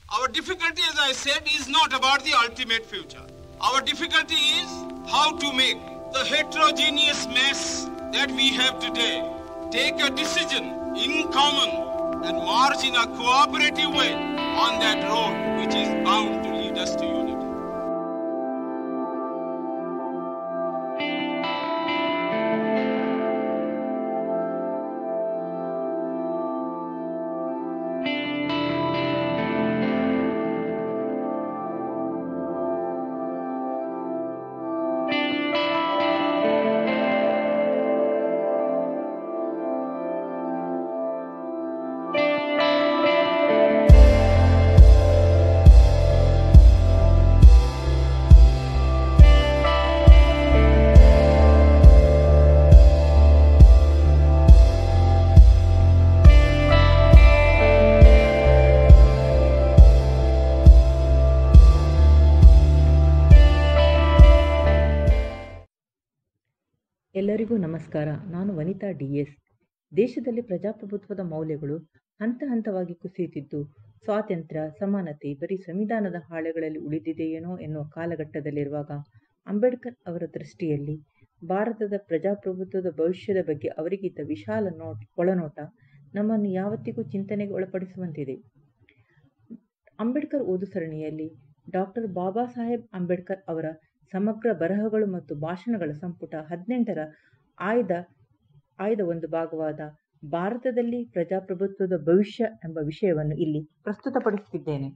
Our difficulty, as I said, is not about the ultimate future. Our difficulty is how to make the heterogeneous mess that we have today take a decision in common and march in a cooperative way on that road which is bound to lead us to unity. ಎಲ್ಲರಿಗೂ ನಮಸ್ಕಾರ ನಾನು ವನಿತಾ D S ದೇಶದಲ್ಲಿ ಪ್ರಜಾಪ್ರಭುತ್ವದ ಮೌಲ್ಯಗಳು ಹಂತ ಹಂತವಾಗಿ ಕುಸಿಯುತ್ತಿದ್ದು ಸ್ವಾತಂತ್ರ್ಯ ಸಮಾನತೆ ಬರೀ ಸಂವಿಧಾನದ ಹಾಳೆಗಳಲ್ಲಿ ಉಳಿದಿದೆಯೇನೋ ಎನ್ನುವ ಕಾಲಘಟ್ಟದಲ್ಲಿರುವಾಗ ಅಂಬೇಡ್ಕರ್ ಅವರ ದೃಷ್ಟಿಯಲ್ಲಿ ಭಾರತದ ಪ್ರಜಾಪ್ರಭುತ್ವದ ಭವಿಷ್ಯದ ಬಗ್ಗೆ ಅವರಿಗಿದ್ದ ವಿಶಾಲ ನೋಟ್ ಒಳನೋಟ ನಮ್ಮನ್ನು ಯಾವತ್ತಿಗೂ ಚಿಂತನೆಗೆ ಒಳಪಡಿಸುವಂತಿದೆ ಅಂಬೇಡ್ಕರ್ ಓದು ಸರಣಿಯಲ್ಲಿ ಡಾಕ್ಟರ್ ಬಾಬಾ ಸಾಹೇಬ್ ಅಂಬೇಡ್ಕರ್ ಅವರ ಸಮಗ್ರ ಬರಹಗಳು ಮತ್ತು ಭಾಷಣಗಳ ಸಂಪುಟ ಹದಿನೆಂಟರ ಆಯ್ದ ಆಯ್ದ ಒಂದು ಭಾಗವಾದ ಭಾರತದಲ್ಲಿ ಪ್ರಜಾಪ್ರಭುತ್ವದ ಭವಿಷ್ಯ ಎಂಬ ವಿಷಯವನ್ನು ಇಲ್ಲಿ ಪ್ರಸ್ತುತಪಡಿಸುತ್ತಿದ್ದೇನೆ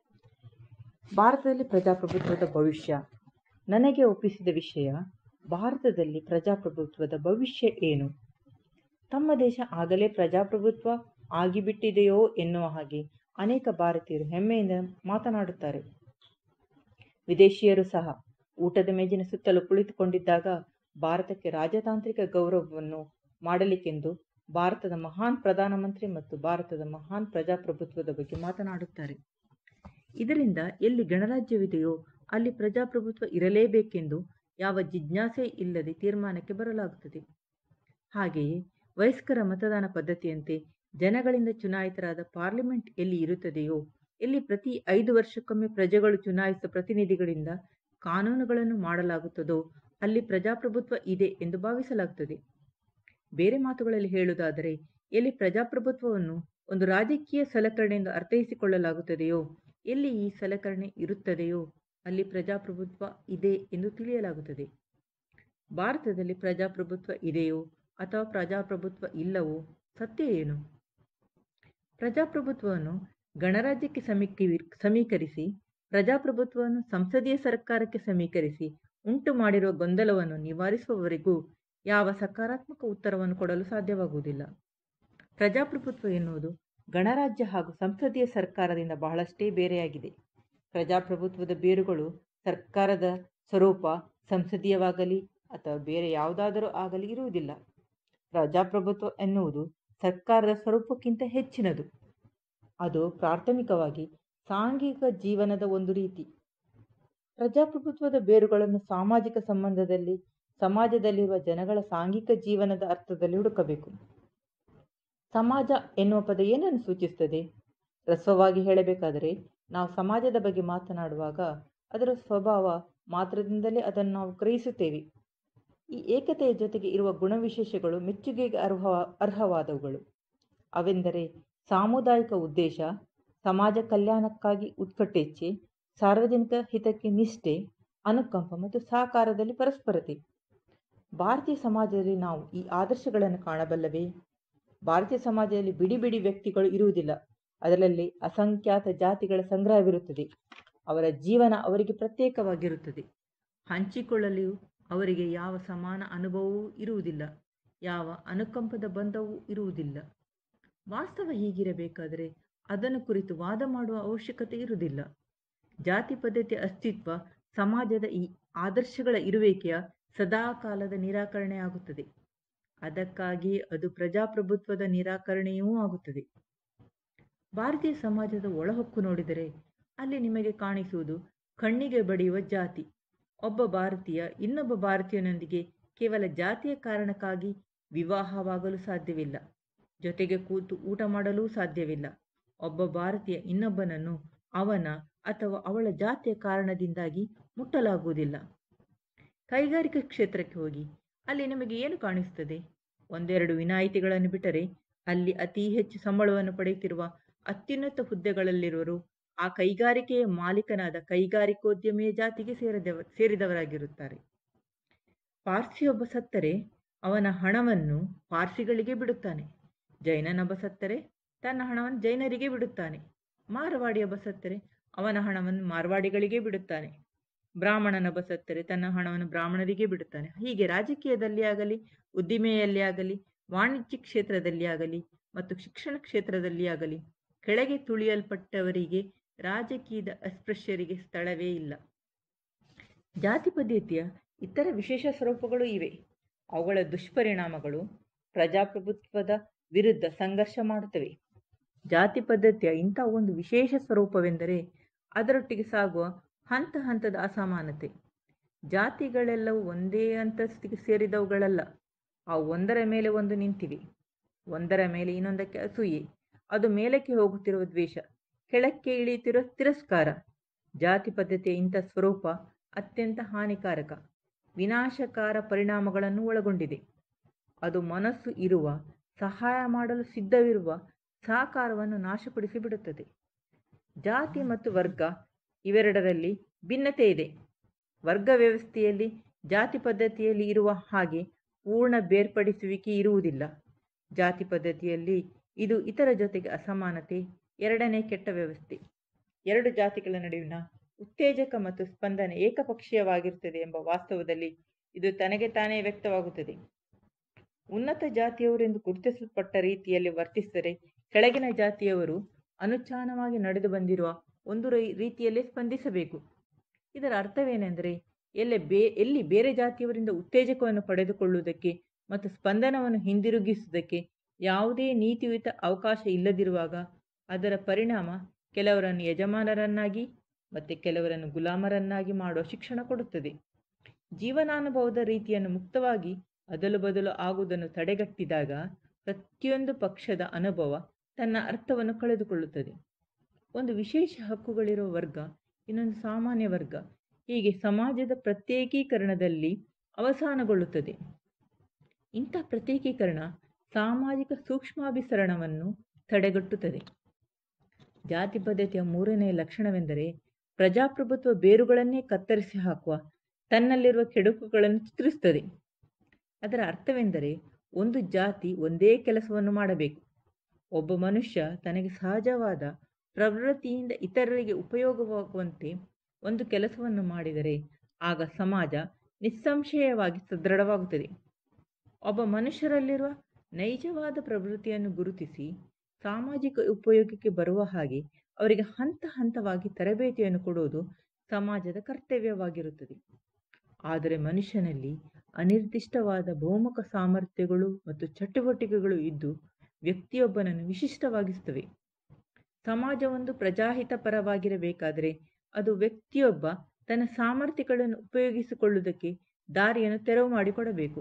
ಭಾರತದಲ್ಲಿ ಪ್ರಜಾಪ್ರಭುತ್ವದ ಭವಿಷ್ಯ ನನಗೆ ಒಪ್ಪಿಸಿದ ವಿಷಯ ಭಾರತದಲ್ಲಿ ಪ್ರಜಾಪ್ರಭುತ್ವದ ಭವಿಷ್ಯ ಏನು ತಮ್ಮ ದೇಶ ಆಗಲೇ ಪ್ರಜಾಪ್ರಭುತ್ವ ಆಗಿಬಿಟ್ಟಿದೆಯೋ ಎನ್ನುವ ಹಾಗೆ ಅನೇಕ ಭಾರತೀಯರು ಹೆಮ್ಮೆಯಿಂದ ಮಾತನಾಡುತ್ತಾರೆ ವಿದೇಶಿಯರು ಸಹ ಊಟದ ಮೇಜಿನ ಸುತ್ತಲೂ ಕುಳಿತುಕೊಂಡಿದ್ದಾಗ ಭಾರತಕ್ಕೆ ರಾಜತಾಂತ್ರಿಕ ಗೌರವವನ್ನು ಮಾಡಲಿಕ್ಕೆಂದು ಭಾರತದ ಮಹಾನ್ ಪ್ರಧಾನಮಂತ್ರಿ ಮತ್ತು ಭಾರತದ ಮಹಾನ್ ಪ್ರಜಾಪ್ರಭುತ್ವದ ಬಗ್ಗೆ ಮಾತನಾಡುತ್ತಾರೆ ಇದರಿಂದ ಎಲ್ಲಿ ಗಣರಾಜ್ಯವಿದೆಯೋ ಅಲ್ಲಿ ಪ್ರಜಾಪ್ರಭುತ್ವ ಇರಲೇಬೇಕೆಂದು ಯಾವ ಜಿಜ್ಞಾಸೆ ಇಲ್ಲದೆ ತೀರ್ಮಾನಕ್ಕೆ ಬರಲಾಗುತ್ತದೆ ಹಾಗೆಯೇ ವಯಸ್ಕರ ಮತದಾನ ಪದ್ಧತಿಯಂತೆ ಜನಗಳಿಂದ ಚುನಾಯಿತರಾದ ಪಾರ್ಲಿಮೆಂಟ್ ಎಲ್ಲಿ ಇರುತ್ತದೆಯೋ ಎಲ್ಲಿ ಪ್ರತಿ ಐದು ವರ್ಷಕ್ಕೊಮ್ಮೆ ಪ್ರಜೆಗಳು ಚುನಾಯಿಸಿದ ಪ್ರತಿನಿಧಿಗಳಿಂದ ಕಾನೂನುಗಳನ್ನು ಮಾಡಲಾಗುತ್ತದೋ ಅಲ್ಲಿ ಪ್ರಜಾಪ್ರಭುತ್ವ ಇದೆ ಎಂದು ಭಾವಿಸಲಾಗುತ್ತದೆ ಬೇರೆ ಮಾತುಗಳಲ್ಲಿ ಹೇಳುವುದಾದರೆ ಎಲ್ಲಿ ಪ್ರಜಾಪ್ರಭುತ್ವವನ್ನು ಒಂದು ರಾಜಕೀಯ ಸಲಕರಣೆಯಿಂದ ಅರ್ಥೈಸಿಕೊಳ್ಳಲಾಗುತ್ತದೆಯೋ ಎಲ್ಲಿ ಈ ಸಲಕರಣೆ ಇರುತ್ತದೆಯೋ ಅಲ್ಲಿ ಪ್ರಜಾಪ್ರಭುತ್ವ ಇದೆ ಎಂದು ತಿಳಿಯಲಾಗುತ್ತದೆ ಭಾರತದಲ್ಲಿ ಪ್ರಜಾಪ್ರಭುತ್ವ ಇದೆಯೋ ಅಥವಾ ಪ್ರಜಾಪ್ರಭುತ್ವ ಇಲ್ಲವೋ ಸತ್ಯ ಏನು ಪ್ರಜಾಪ್ರಭುತ್ವವನ್ನು ಗಣರಾಜ್ಯಕ್ಕೆ ಸಮೀಕಿ ಸಮೀಕರಿಸಿ ಪ್ರಜಾಪ್ರಭುತ್ವವನ್ನು ಸಂಸದೀಯ ಸರ್ಕಾರಕ್ಕೆ ಸಮೀಕರಿಸಿ ಉಂಟು ಮಾಡಿರುವ ಗೊಂದಲವನ್ನು ನಿವಾರಿಸುವವರೆಗೂ ಯಾವ ಸಕಾರಾತ್ಮಕ ಉತ್ತರವನ್ನು ಕೊಡಲು ಸಾಧ್ಯವಾಗುವುದಿಲ್ಲ ಪ್ರಜಾಪ್ರಭುತ್ವ ಎನ್ನುವುದು ಗಣರಾಜ್ಯ ಹಾಗೂ ಸಂಸದೀಯ ಸರ್ಕಾರದಿಂದ ಬಹಳಷ್ಟೇ ಬೇರೆಯಾಗಿದೆ ಪ್ರಜಾಪ್ರಭುತ್ವದ ಬೇರುಗಳು ಸರ್ಕಾರದ ಸ್ವರೂಪ ಸಂಸದೀಯವಾಗಲಿ ಅಥವಾ ಬೇರೆ ಯಾವುದಾದರೂ ಆಗಲಿ ಇರುವುದಿಲ್ಲ ಪ್ರಜಾಪ್ರಭುತ್ವ ಎನ್ನುವುದು ಸರ್ಕಾರದ ಸ್ವರೂಪಕ್ಕಿಂತ ಹೆಚ್ಚಿನದು ಅದು ಪ್ರಾಥಮಿಕವಾಗಿ ಸಾಂಘಿಕ ಜೀವನದ ಒಂದು ರೀತಿ ಪ್ರಜಾಪ್ರಭುತ್ವದ ಬೇರುಗಳನ್ನು ಸಾಮಾಜಿಕ ಸಂಬಂಧದಲ್ಲಿ ಸಮಾಜದಲ್ಲಿರುವ ಜನಗಳ ಸಾಂಘಿಕ ಜೀವನದ ಅರ್ಥದಲ್ಲಿ ಹುಡುಕಬೇಕು ಸಮಾಜ ಎನ್ನುವ ಪದ ಏನನ್ನು ಸೂಚಿಸುತ್ತದೆ ರಸವಾಗಿ ಹೇಳಬೇಕಾದರೆ ನಾವು ಸಮಾಜದ ಬಗ್ಗೆ ಮಾತನಾಡುವಾಗ ಅದರ ಸ್ವಭಾವ ಮಾತ್ರದಿಂದಲೇ ಅದನ್ನು ನಾವು ಗ್ರಹಿಸುತ್ತೇವೆ ಈ ಏಕತೆಯ ಜೊತೆಗೆ ಇರುವ ಗುಣವಿಶೇಷಗಳು ಮೆಚ್ಚುಗೆಗೆ ಅರ್ಹ ಅರ್ಹವಾದವುಗಳು ಅವೆಂದರೆ ಸಾಮುದಾಯಿಕ ಉದ್ದೇಶ ಸಮಾಜ ಕಲ್ಯಾಣಕ್ಕಾಗಿ ಉತ್ಕಟೇಚ್ಛೆ ಸಾರ್ವಜನಿಕ ಹಿತಕ್ಕೆ ನಿಷ್ಠೆ ಅನುಕಂಪ ಮತ್ತು ಸಹಕಾರದಲ್ಲಿ ಪರಸ್ಪರತೆ ಭಾರತೀಯ ಸಮಾಜದಲ್ಲಿ ನಾವು ಈ ಆದರ್ಶಗಳನ್ನು ಕಾಣಬಲ್ಲವೇ ಭಾರತೀಯ ಸಮಾಜದಲ್ಲಿ ಬಿಡಿ ಬಿಡಿ ವ್ಯಕ್ತಿಗಳು ಇರುವುದಿಲ್ಲ ಅದರಲ್ಲಿ ಅಸಂಖ್ಯಾತ ಜಾತಿಗಳ ಸಂಗ್ರಹವಿರುತ್ತದೆ ಅವರ ಜೀವನ ಅವರಿಗೆ ಪ್ರತ್ಯೇಕವಾಗಿರುತ್ತದೆ ಹಂಚಿಕೊಳ್ಳಲು ಅವರಿಗೆ ಯಾವ ಸಮಾನ ಅನುಭವವೂ ಇರುವುದಿಲ್ಲ ಯಾವ ಅನುಕಂಪದ ಬಂಧವೂ ಇರುವುದಿಲ್ಲ ವಾಸ್ತವ ಹೀಗಿರಬೇಕಾದರೆ ಅದನ್ನು ಕುರಿತು ವಾದ ಮಾಡುವ ಅವಶ್ಯಕತೆ ಇರುವುದಿಲ್ಲ ಜಾತಿ ಪದ್ಧತಿ ಅಸ್ತಿತ್ವ ಸಮಾಜದ ಈ ಆದರ್ಶಗಳ ಇರುವಿಕೆಯ ಸದಾಕಾಲದ ನಿರಾಕರಣೆಯಾಗುತ್ತದೆ ಅದಕ್ಕಾಗಿ ಅದು ಪ್ರಜಾಪ್ರಭುತ್ವದ ನಿರಾಕರಣೆಯೂ ಆಗುತ್ತದೆ ಭಾರತೀಯ ಸಮಾಜದ ಒಳಹೊಕ್ಕು ನೋಡಿದರೆ ಅಲ್ಲಿ ನಿಮಗೆ ಕಾಣಿಸುವುದು ಕಣ್ಣಿಗೆ ಬಡಿಯುವ ಜಾತಿ ಒಬ್ಬ ಭಾರತೀಯ ಇನ್ನೊಬ್ಬ ಭಾರತೀಯನೊಂದಿಗೆ ಕೇವಲ ಜಾತಿಯ ಕಾರಣಕ್ಕಾಗಿ ವಿವಾಹವಾಗಲು ಸಾಧ್ಯವಿಲ್ಲ ಜೊತೆಗೆ ಕೂತು ಊಟ ಮಾಡಲೂ ಸಾಧ್ಯವಿಲ್ಲ ಒಬ್ಬ ಭಾರತೀಯ ಇನ್ನೊಬ್ಬನನ್ನು ಅವನ ಅಥವಾ ಅವಳ ಜಾತಿಯ ಕಾರಣದಿಂದಾಗಿ ಮುಟ್ಟಲಾಗುವುದಿಲ್ಲ ಕೈಗಾರಿಕಾ ಕ್ಷೇತ್ರಕ್ಕೆ ಹೋಗಿ ಅಲ್ಲಿ ನಿಮಗೆ ಏನು ಕಾಣಿಸುತ್ತದೆ ಒಂದೆರಡು ವಿನಾಯಿತಿಗಳನ್ನು ಬಿಟ್ಟರೆ ಅಲ್ಲಿ ಅತಿ ಹೆಚ್ಚು ಸಂಬಳವನ್ನು ಪಡೆಯುತ್ತಿರುವ ಅತ್ಯುನ್ನತ ಹುದ್ದೆಗಳಲ್ಲಿರುವರು ಆ ಕೈಗಾರಿಕೆಯ ಮಾಲೀಕನಾದ ಕೈಗಾರಿಕೋದ್ಯಮಿಯ ಜಾತಿಗೆ ಸೇರಿದವ ಸೇರಿದವರಾಗಿರುತ್ತಾರೆ ಪಾರ್ಸಿಯೊಬ್ಬ ಸತ್ತರೆ ಅವನ ಹಣವನ್ನು ಪಾರ್ಸಿಗಳಿಗೆ ಬಿಡುತ್ತಾನೆ ಜೈನನೊಬ್ಬ ಸತ್ತರೆ ತನ್ನ ಹಣವನ್ನು ಜೈನರಿಗೆ ಬಿಡುತ್ತಾನೆ ಮಾರವಾಡಿಯೊಬ್ಬ ಸತ್ತರೆ ಅವನ ಹಣವನ್ನು ಮಾರ್ವಾಡಿಗಳಿಗೆ ಬಿಡುತ್ತಾನೆ ಬ್ರಾಹ್ಮಣನೊಬ್ಬ ಸತ್ತರೆ ತನ್ನ ಹಣವನ್ನು ಬ್ರಾಹ್ಮಣರಿಗೆ ಬಿಡುತ್ತಾನೆ ಹೀಗೆ ರಾಜಕೀಯದಲ್ಲಿ ಆಗಲಿ ಉದ್ದಿಮೆಯಲ್ಲಿ ಆಗಲಿ ವಾಣಿಜ್ಯ ಕ್ಷೇತ್ರದಲ್ಲಿ ಆಗಲಿ ಮತ್ತು ಶಿಕ್ಷಣ ಕ್ಷೇತ್ರದಲ್ಲಿ ಆಗಲಿ ಕೆಳಗೆ ತುಳಿಯಲ್ಪಟ್ಟವರಿಗೆ ರಾಜಕೀಯದ ಅಸ್ಪೃಶ್ಯರಿಗೆ ಸ್ಥಳವೇ ಇಲ್ಲ ಜಾತಿ ಪದ್ಧತಿಯ ಇತರ ವಿಶೇಷ ಸ್ವರೂಪಗಳು ಇವೆ ಅವುಗಳ ದುಷ್ಪರಿಣಾಮಗಳು ಪ್ರಜಾಪ್ರಭುತ್ವದ ವಿರುದ್ಧ ಸಂಘರ್ಷ ಮಾಡುತ್ತವೆ ಜಾತಿ ಪದ್ಧತಿಯ ಇಂಥ ಒಂದು ವಿಶೇಷ ಸ್ವರೂಪವೆಂದರೆ ಅದರೊಟ್ಟಿಗೆ ಸಾಗುವ ಹಂತ ಹಂತದ ಅಸಮಾನತೆ ಜಾತಿಗಳೆಲ್ಲವೂ ಒಂದೇ ಅಂತಸ್ತಿಗೆ ಸೇರಿದವುಗಳಲ್ಲ ಅವು ಒಂದರ ಮೇಲೆ ಒಂದು ನಿಂತಿವೆ ಒಂದರ ಮೇಲೆ ಇನ್ನೊಂದಕ್ಕೆ ಅಸೂಯೆ ಅದು ಮೇಲಕ್ಕೆ ಹೋಗುತ್ತಿರುವ ದ್ವೇಷ ಕೆಳಕ್ಕೆ ಇಳಿಯುತ್ತಿರುವ ತಿರಸ್ಕಾರ ಜಾತಿ ಪದ್ಧತಿಯ ಇಂಥ ಸ್ವರೂಪ ಅತ್ಯಂತ ಹಾನಿಕಾರಕ ವಿನಾಶಕಾರ ಪರಿಣಾಮಗಳನ್ನು ಒಳಗೊಂಡಿದೆ ಅದು ಮನಸ್ಸು ಇರುವ ಸಹಾಯ ಮಾಡಲು ಸಿದ್ಧವಿರುವ ಸಹಕಾರವನ್ನು ನಾಶಪಡಿಸಿ ಬಿಡುತ್ತದೆ ಜಾತಿ ಮತ್ತು ವರ್ಗ ಇವೆರಡರಲ್ಲಿ ಭಿನ್ನತೆ ಇದೆ ವರ್ಗ ವ್ಯವಸ್ಥೆಯಲ್ಲಿ ಜಾತಿ ಪದ್ಧತಿಯಲ್ಲಿ ಇರುವ ಹಾಗೆ ಪೂರ್ಣ ಬೇರ್ಪಡಿಸುವಿಕೆ ಇರುವುದಿಲ್ಲ ಜಾತಿ ಪದ್ಧತಿಯಲ್ಲಿ ಇದು ಇತರ ಜೊತೆಗೆ ಅಸಮಾನತೆ ಎರಡನೇ ಕೆಟ್ಟ ವ್ಯವಸ್ಥೆ ಎರಡು ಜಾತಿಗಳ ನಡುವಿನ ಉತ್ತೇಜಕ ಮತ್ತು ಸ್ಪಂದನೆ ಏಕಪಕ್ಷೀಯವಾಗಿರುತ್ತದೆ ಎಂಬ ವಾಸ್ತವದಲ್ಲಿ ಇದು ತನಗೆ ತಾನೇ ವ್ಯಕ್ತವಾಗುತ್ತದೆ ಉನ್ನತ ಜಾತಿಯವರೆಂದು ಗುರುತಿಸಲ್ಪಟ್ಟ ರೀತಿಯಲ್ಲಿ ವರ್ತಿಸಿದರೆ ಕೆಳಗಿನ ಜಾತಿಯವರು ಅನುಚಾನವಾಗಿ ನಡೆದು ಬಂದಿರುವ ಒಂದು ರೀತಿಯಲ್ಲೇ ಸ್ಪಂದಿಸಬೇಕು ಇದರ ಅರ್ಥವೇನೆಂದರೆ ಎಲ್ಲೆ ಬೇ ಎಲ್ಲಿ ಬೇರೆ ಜಾತಿಯವರಿಂದ ಉತ್ತೇಜಕವನ್ನು ಪಡೆದುಕೊಳ್ಳುವುದಕ್ಕೆ ಮತ್ತು ಸ್ಪಂದನವನ್ನು ಹಿಂದಿರುಗಿಸುವುದಕ್ಕೆ ಯಾವುದೇ ನೀತಿಯುತ ಅವಕಾಶ ಇಲ್ಲದಿರುವಾಗ ಅದರ ಪರಿಣಾಮ ಕೆಲವರನ್ನು ಯಜಮಾನರನ್ನಾಗಿ ಮತ್ತು ಕೆಲವರನ್ನು ಗುಲಾಮರನ್ನಾಗಿ ಮಾಡುವ ಶಿಕ್ಷಣ ಕೊಡುತ್ತದೆ ಜೀವನಾನುಭವದ ರೀತಿಯನ್ನು ಮುಕ್ತವಾಗಿ ಅದಲು ಬದಲು ಆಗುವುದನ್ನು ತಡೆಗಟ್ಟಿದಾಗ ಪ್ರತಿಯೊಂದು ಪಕ್ಷದ ಅನುಭವ ತನ್ನ ಅರ್ಥವನ್ನು ಕಳೆದುಕೊಳ್ಳುತ್ತದೆ ಒಂದು ವಿಶೇಷ ಹಕ್ಕುಗಳಿರುವ ವರ್ಗ ಇನ್ನೊಂದು ಸಾಮಾನ್ಯ ವರ್ಗ ಹೀಗೆ ಸಮಾಜದ ಪ್ರತ್ಯೇಕೀಕರಣದಲ್ಲಿ ಅವಸಾನಗೊಳ್ಳುತ್ತದೆ ಇಂಥ ಪ್ರತ್ಯೇಕೀಕರಣ ಸಾಮಾಜಿಕ ಸೂಕ್ಷ್ಮಾಭಿಸರಣವನ್ನು ತಡೆಗಟ್ಟುತ್ತದೆ ಜಾತಿ ಪದ್ಧತಿಯ ಮೂರನೆಯ ಲಕ್ಷಣವೆಂದರೆ ಪ್ರಜಾಪ್ರಭುತ್ವ ಬೇರುಗಳನ್ನೇ ಕತ್ತರಿಸಿ ಹಾಕುವ ತನ್ನಲ್ಲಿರುವ ಕೆಡುಕುಗಳನ್ನು ಚಿತ್ರಿಸುತ್ತದೆ ಅದರ ಅರ್ಥವೆಂದರೆ ಒಂದು ಜಾತಿ ಒಂದೇ ಕೆಲಸವನ್ನು ಮಾಡಬೇಕು ಒಬ್ಬ ಮನುಷ್ಯ ತನಗೆ ಸಹಜವಾದ ಪ್ರವೃತ್ತಿಯಿಂದ ಇತರರಿಗೆ ಉಪಯೋಗವಾಗುವಂತೆ ಒಂದು ಕೆಲಸವನ್ನು ಮಾಡಿದರೆ ಆಗ ಸಮಾಜ ನಿಸ್ಸಂಶಯವಾಗಿ ಸದೃಢವಾಗುತ್ತದೆ ಒಬ್ಬ ಮನುಷ್ಯರಲ್ಲಿರುವ ನೈಜವಾದ ಪ್ರವೃತ್ತಿಯನ್ನು ಗುರುತಿಸಿ ಸಾಮಾಜಿಕ ಉಪಯೋಗಕ್ಕೆ ಬರುವ ಹಾಗೆ ಅವರಿಗೆ ಹಂತ ಹಂತವಾಗಿ ತರಬೇತಿಯನ್ನು ಕೊಡುವುದು ಸಮಾಜದ ಕರ್ತವ್ಯವಾಗಿರುತ್ತದೆ ಆದರೆ ಮನುಷ್ಯನಲ್ಲಿ ಅನಿರ್ದಿಷ್ಟವಾದ ಬಹುಮುಖ ಸಾಮರ್ಥ್ಯಗಳು ಮತ್ತು ಚಟುವಟಿಕೆಗಳು ಇದ್ದು ವ್ಯಕ್ತಿಯೊಬ್ಬನನ್ನು ವಿಶಿಷ್ಟವಾಗಿಸುತ್ತವೆ ಸಮಾಜವೊಂದು ಪ್ರಜಾಹಿತ ಪರವಾಗಿರಬೇಕಾದರೆ ಅದು ವ್ಯಕ್ತಿಯೊಬ್ಬ ತನ್ನ ಸಾಮರ್ಥ್ಯಗಳನ್ನು ಉಪಯೋಗಿಸಿಕೊಳ್ಳುವುದಕ್ಕೆ ದಾರಿಯನ್ನು ತೆರವು ಮಾಡಿಕೊಡಬೇಕು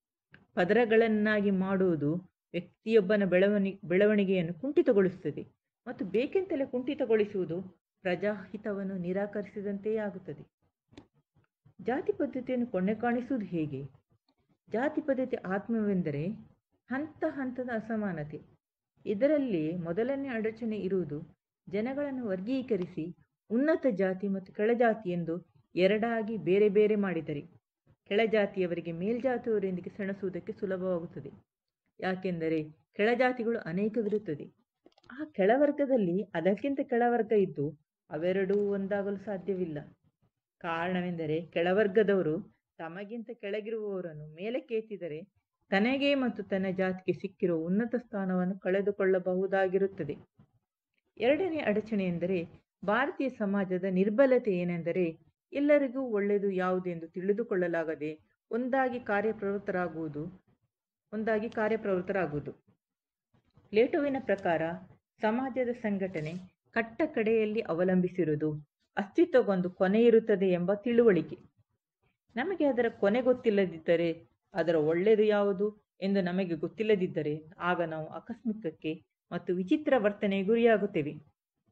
ಪದರಗಳನ್ನಾಗಿ ಮಾಡುವುದು ವ್ಯಕ್ತಿಯೊಬ್ಬನ ಬೆಳವಣಿ ಬೆಳವಣಿಗೆಯನ್ನು ಕುಂಠಿತಗೊಳಿಸುತ್ತದೆ ಮತ್ತು ಬೇಕೆಂತಲೇ ಕುಂಠಿತಗೊಳಿಸುವುದು ಪ್ರಜಾಹಿತವನ್ನು ನಿರಾಕರಿಸಿದಂತೆಯೇ ಆಗುತ್ತದೆ ಜಾತಿ ಪದ್ಧತಿಯನ್ನು ಕೊನೆ ಕಾಣಿಸುವುದು ಹೇಗೆ ಜಾತಿ ಪದ್ಧತಿ ಆತ್ಮವೆಂದರೆ ಹಂತ ಹಂತದ ಅಸಮಾನತೆ ಇದರಲ್ಲಿ ಮೊದಲನೇ ಅಡಚಣೆ ಇರುವುದು ಜನಗಳನ್ನು ವರ್ಗೀಕರಿಸಿ ಉನ್ನತ ಜಾತಿ ಮತ್ತು ಕೆಳಜಾತಿ ಎಂದು ಎರಡಾಗಿ ಬೇರೆ ಬೇರೆ ಮಾಡಿದರೆ ಕೆಳಜಾತಿಯವರಿಗೆ ಮೇಲ್ಜಾತಿಯವರೊಂದಿಗೆ ಸೆಣಸುವುದಕ್ಕೆ ಸುಲಭವಾಗುತ್ತದೆ ಯಾಕೆಂದರೆ ಕೆಳಜಾತಿಗಳು ಅನೇಕವಿರುತ್ತದೆ ಆ ಕೆಳವರ್ಗದಲ್ಲಿ ಅದಕ್ಕಿಂತ ಕೆಳವರ್ಗ ಇದ್ದು ಅವೆರಡೂ ಒಂದಾಗಲು ಸಾಧ್ಯವಿಲ್ಲ ಕಾರಣವೆಂದರೆ ಕೆಳವರ್ಗದವರು ತಮಗಿಂತ ಕೆಳಗಿರುವವರನ್ನು ಮೇಲಕ್ಕೆ ಎತ್ತಿದರೆ ತನಗೆ ಮತ್ತು ತನ್ನ ಜಾತಿಗೆ ಸಿಕ್ಕಿರುವ ಉನ್ನತ ಸ್ಥಾನವನ್ನು ಕಳೆದುಕೊಳ್ಳಬಹುದಾಗಿರುತ್ತದೆ ಎರಡನೇ ಅಡಚಣೆ ಎಂದರೆ ಭಾರತೀಯ ಸಮಾಜದ ನಿರ್ಬಲತೆ ಏನೆಂದರೆ ಎಲ್ಲರಿಗೂ ಒಳ್ಳೆಯದು ಯಾವುದೆಂದು ತಿಳಿದುಕೊಳ್ಳಲಾಗದೆ ಒಂದಾಗಿ ಕಾರ್ಯಪ್ರವೃತ್ತರಾಗುವುದು ಒಂದಾಗಿ ಕಾರ್ಯಪ್ರವೃತ್ತರಾಗುವುದು ಪ್ಲೇಟೋವಿನ ಪ್ರಕಾರ ಸಮಾಜದ ಸಂಘಟನೆ ಕಟ್ಟ ಕಡೆಯಲ್ಲಿ ಅವಲಂಬಿಸಿರುವುದು ಅಸ್ತಿತ್ವಗೊಂದು ಕೊನೆ ಇರುತ್ತದೆ ಎಂಬ ತಿಳುವಳಿಕೆ ನಮಗೆ ಅದರ ಕೊನೆ ಗೊತ್ತಿಲ್ಲದಿದ್ದರೆ ಅದರ ಒಳ್ಳೆಯದು ಯಾವುದು ಎಂದು ನಮಗೆ ಗೊತ್ತಿಲ್ಲದಿದ್ದರೆ ಆಗ ನಾವು ಆಕಸ್ಮಿಕಕ್ಕೆ ಮತ್ತು ವಿಚಿತ್ರ ವರ್ತನೆಗೆ ಗುರಿಯಾಗುತ್ತೇವೆ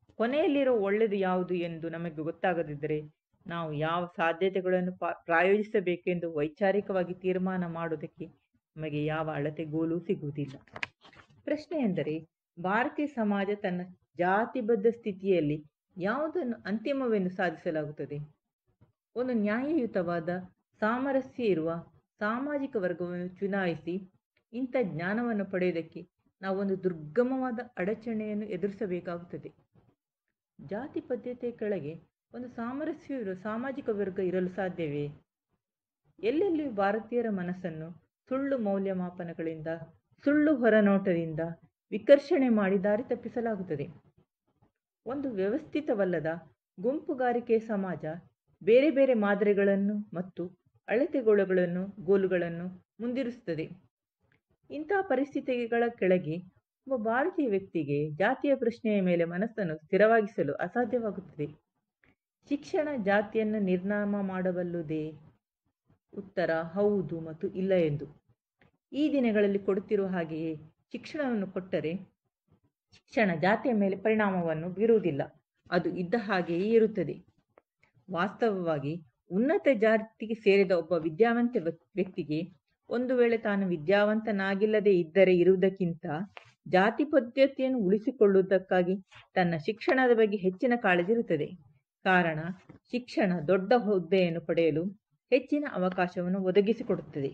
ಕೊನೆಯಲ್ಲಿರೋ ಒಳ್ಳೆಯದು ಯಾವುದು ಎಂದು ನಮಗೆ ಗೊತ್ತಾಗದಿದ್ದರೆ ನಾವು ಯಾವ ಸಾಧ್ಯತೆಗಳನ್ನು ಪಾ ಪ್ರಾಯೋಜಿಸಬೇಕೆಂದು ವೈಚಾರಿಕವಾಗಿ ತೀರ್ಮಾನ ಮಾಡುವುದಕ್ಕೆ ನಮಗೆ ಯಾವ ಅಳತೆಗೋಲು ಸಿಗುವುದಿಲ್ಲ ಪ್ರಶ್ನೆ ಎಂದರೆ ಭಾರತೀಯ ಸಮಾಜ ತನ್ನ ಜಾತಿಬದ್ಧ ಸ್ಥಿತಿಯಲ್ಲಿ ಯಾವುದನ್ನು ಅಂತಿಮವೆಂದು ಸಾಧಿಸಲಾಗುತ್ತದೆ ಒಂದು ನ್ಯಾಯಯುತವಾದ ಸಾಮರಸ್ಯ ಇರುವ ಸಾಮಾಜಿಕ ವರ್ಗವನ್ನು ಚುನಾಯಿಸಿ ಇಂಥ ಜ್ಞಾನವನ್ನು ಪಡೆಯುವುದಕ್ಕೆ ನಾವೊಂದು ದುರ್ಗಮವಾದ ಅಡಚಣೆಯನ್ನು ಎದುರಿಸಬೇಕಾಗುತ್ತದೆ ಜಾತಿ ಪದ್ಧತಿಯ ಕೆಳಗೆ ಒಂದು ಸಾಮರಸ್ಯವಿರುವ ಸಾಮಾಜಿಕ ವರ್ಗ ಇರಲು ಸಾಧ್ಯವೇ ಎಲ್ಲೆಲ್ಲಿಯೂ ಭಾರತೀಯರ ಮನಸ್ಸನ್ನು ಸುಳ್ಳು ಮೌಲ್ಯಮಾಪನಗಳಿಂದ ಸುಳ್ಳು ಹೊರನೋಟದಿಂದ ವಿಕರ್ಷಣೆ ಮಾಡಿ ದಾರಿ ತಪ್ಪಿಸಲಾಗುತ್ತದೆ ಒಂದು ವ್ಯವಸ್ಥಿತವಲ್ಲದ ಗುಂಪುಗಾರಿಕೆಯ ಸಮಾಜ ಬೇರೆ ಬೇರೆ ಮಾದರಿಗಳನ್ನು ಮತ್ತು ಅಳತೆಗೋಲುಗಳನ್ನು ಗೋಲುಗಳನ್ನು ಮುಂದಿರಿಸುತ್ತದೆ ಇಂತಹ ಪರಿಸ್ಥಿತಿಗಳ ಕೆಳಗೆ ಒಬ್ಬ ಭಾರತೀಯ ವ್ಯಕ್ತಿಗೆ ಜಾತಿಯ ಪ್ರಶ್ನೆಯ ಮೇಲೆ ಮನಸ್ಸನ್ನು ಸ್ಥಿರವಾಗಿಸಲು ಅಸಾಧ್ಯವಾಗುತ್ತದೆ ಶಿಕ್ಷಣ ಜಾತಿಯನ್ನು ನಿರ್ನಾಮ ಮಾಡಬಲ್ಲುದೇ ಉತ್ತರ ಹೌದು ಮತ್ತು ಇಲ್ಲ ಎಂದು ಈ ದಿನಗಳಲ್ಲಿ ಕೊಡುತ್ತಿರುವ ಹಾಗೆಯೇ ಶಿಕ್ಷಣವನ್ನು ಕೊಟ್ಟರೆ ಶಿಕ್ಷಣ ಜಾತಿಯ ಮೇಲೆ ಪರಿಣಾಮವನ್ನು ಬೀರುವುದಿಲ್ಲ ಅದು ಇದ್ದ ಹಾಗೆಯೇ ಇರುತ್ತದೆ ವಾಸ್ತವವಾಗಿ ಉನ್ನತ ಜಾತಿಗೆ ಸೇರಿದ ಒಬ್ಬ ವಿದ್ಯಾವಂತ ವ್ಯಕ್ತಿಗೆ ಒಂದು ವೇಳೆ ತಾನು ವಿದ್ಯಾವಂತನಾಗಿಲ್ಲದೆ ಇದ್ದರೆ ಇರುವುದಕ್ಕಿಂತ ಜಾತಿ ಪದ್ಧತಿಯನ್ನು ಉಳಿಸಿಕೊಳ್ಳುವುದಕ್ಕಾಗಿ ತನ್ನ ಶಿಕ್ಷಣದ ಬಗ್ಗೆ ಹೆಚ್ಚಿನ ಕಾಳಜಿ ಇರುತ್ತದೆ ಕಾರಣ ಶಿಕ್ಷಣ ದೊಡ್ಡ ಹುದ್ದೆಯನ್ನು ಪಡೆಯಲು ಹೆಚ್ಚಿನ ಅವಕಾಶವನ್ನು ಒದಗಿಸಿಕೊಡುತ್ತದೆ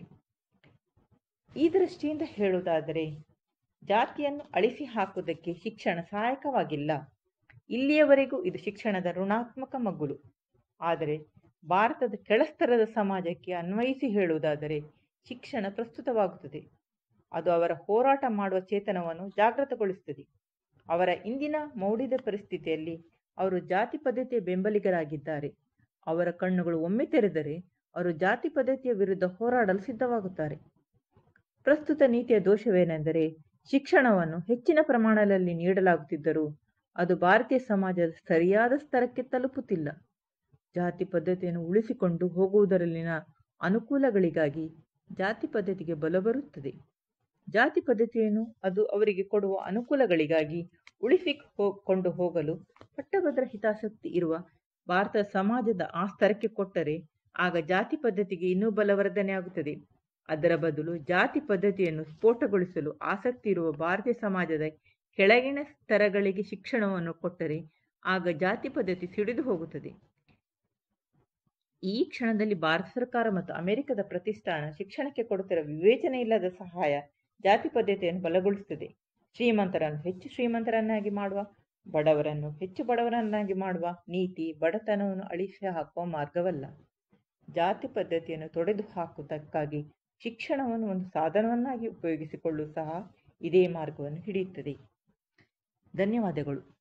ಈ ದೃಷ್ಟಿಯಿಂದ ಹೇಳುವುದಾದರೆ ಜಾತಿಯನ್ನು ಅಳಿಸಿ ಹಾಕುವುದಕ್ಕೆ ಶಿಕ್ಷಣ ಸಹಾಯಕವಾಗಿಲ್ಲ ಇಲ್ಲಿಯವರೆಗೂ ಇದು ಶಿಕ್ಷಣದ ಋಣಾತ್ಮಕ ಮಗ್ಗುಲು ಆದರೆ ಭಾರತದ ಕೆಳಸ್ತರದ ಸಮಾಜಕ್ಕೆ ಅನ್ವಯಿಸಿ ಹೇಳುವುದಾದರೆ ಶಿಕ್ಷಣ ಪ್ರಸ್ತುತವಾಗುತ್ತದೆ ಅದು ಅವರ ಹೋರಾಟ ಮಾಡುವ ಚೇತನವನ್ನು ಜಾಗೃತಗೊಳಿಸುತ್ತದೆ ಅವರ ಇಂದಿನ ಮೌಢ್ಯದ ಪರಿಸ್ಥಿತಿಯಲ್ಲಿ ಅವರು ಜಾತಿ ಪದ್ಧತಿಯ ಬೆಂಬಲಿಗರಾಗಿದ್ದಾರೆ ಅವರ ಕಣ್ಣುಗಳು ಒಮ್ಮೆ ತೆರೆದರೆ ಅವರು ಜಾತಿ ಪದ್ಧತಿಯ ವಿರುದ್ಧ ಹೋರಾಡಲು ಸಿದ್ಧವಾಗುತ್ತಾರೆ ಪ್ರಸ್ತುತ ನೀತಿಯ ದೋಷವೇನೆಂದರೆ ಶಿಕ್ಷಣವನ್ನು ಹೆಚ್ಚಿನ ಪ್ರಮಾಣದಲ್ಲಿ ನೀಡಲಾಗುತ್ತಿದ್ದರೂ ಅದು ಭಾರತೀಯ ಸಮಾಜದ ಸರಿಯಾದ ಸ್ತರಕ್ಕೆ ತಲುಪುತ್ತಿಲ್ಲ ಜಾತಿ ಪದ್ಧತಿಯನ್ನು ಉಳಿಸಿಕೊಂಡು ಹೋಗುವುದರಲ್ಲಿನ ಅನುಕೂಲಗಳಿಗಾಗಿ ಜಾತಿ ಪದ್ಧತಿಗೆ ಬಲ ಬರುತ್ತದೆ ಜಾತಿ ಪದ್ಧತಿಯನ್ನು ಅದು ಅವರಿಗೆ ಕೊಡುವ ಅನುಕೂಲಗಳಿಗಾಗಿ ಉಳಿಸಿಕೊಂಡು ಹೋಗಲು ಪಟ್ಟಭದ್ರ ಹಿತಾಸಕ್ತಿ ಇರುವ ಭಾರತ ಸಮಾಜದ ಆ ಸ್ತರಕ್ಕೆ ಕೊಟ್ಟರೆ ಆಗ ಜಾತಿ ಪದ್ಧತಿಗೆ ಇನ್ನೂ ಬಲವರ್ಧನೆಯಾಗುತ್ತದೆ ಅದರ ಬದಲು ಜಾತಿ ಪದ್ಧತಿಯನ್ನು ಸ್ಫೋಟಗೊಳಿಸಲು ಆಸಕ್ತಿ ಇರುವ ಭಾರತೀಯ ಸಮಾಜದ ಕೆಳಗಿನ ಸ್ತರಗಳಿಗೆ ಶಿಕ್ಷಣವನ್ನು ಕೊಟ್ಟರೆ ಆಗ ಜಾತಿ ಪದ್ಧತಿ ಸಿಡಿದು ಹೋಗುತ್ತದೆ ಈ ಕ್ಷಣದಲ್ಲಿ ಭಾರತ ಸರ್ಕಾರ ಮತ್ತು ಅಮೆರಿಕದ ಪ್ರತಿಷ್ಠಾನ ಶಿಕ್ಷಣಕ್ಕೆ ಕೊಡುತ್ತಿರುವ ವಿವೇಚನೆ ಇಲ್ಲದ ಸಹಾಯ ಜಾತಿ ಪದ್ಧತಿಯನ್ನು ಬಲಗೊಳಿಸುತ್ತದೆ ಶ್ರೀಮಂತರನ್ನು ಹೆಚ್ಚು ಶ್ರೀಮಂತರನ್ನಾಗಿ ಮಾಡುವ ಬಡವರನ್ನು ಹೆಚ್ಚು ಬಡವರನ್ನಾಗಿ ಮಾಡುವ ನೀತಿ ಬಡತನವನ್ನು ಅಳಿಸಿ ಹಾಕುವ ಮಾರ್ಗವಲ್ಲ ಜಾತಿ ಪದ್ಧತಿಯನ್ನು ತೊಡೆದು ಹಾಕುವುದಕ್ಕಾಗಿ ಶಿಕ್ಷಣವನ್ನು ಒಂದು ಸಾಧನವನ್ನಾಗಿ ಉಪಯೋಗಿಸಿಕೊಳ್ಳಲು ಸಹ ಇದೇ ಮಾರ್ಗವನ್ನು ಹಿಡಿಯುತ್ತದೆ ಧನ್ಯವಾದಗಳು